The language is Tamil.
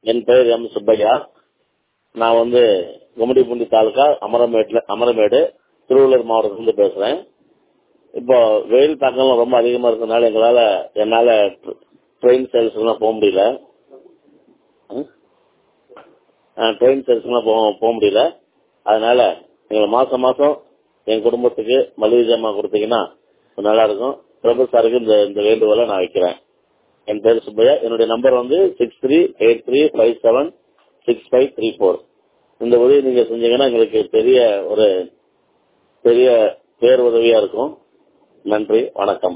என் பெயர் எம் சுப்பையா நான் வந்து கும்மிடிப்பூண்டி தாலுகா அமரமேட்ல அமரமேடு திருவள்ளூர் மாவட்டத்திலிருந்து பேசுறேன் இப்போ வெயில் தாக்கம் ரொம்ப அதிகமா இருக்கிறதுனால எங்களால என்னால ட்ரெயின் சர்வீஸ்லாம் போக முடியல ட்ரெயின் சர்வீஸ்லாம் போக போக முடியல அதனால நீங்க மாசம் மாசம் என் குடும்பத்துக்கு மளிகை ஜாமான் கொடுத்தீங்கன்னா நல்லா இருக்கும் பிரபு சாருக்கு இந்த இந்த வேண்டுகோளை நான் வைக்கிறேன் என் பேர் சுப்பையா என்னுடைய நம்பர் வந்து six three eight three five seven six five three four இந்த உதவி நீங்க செஞ்சீங்கன்னா எங்களுக்கு பெரிய ஒரு பெரிய பேர் உதவியா இருக்கும் நன்றி வணக்கம்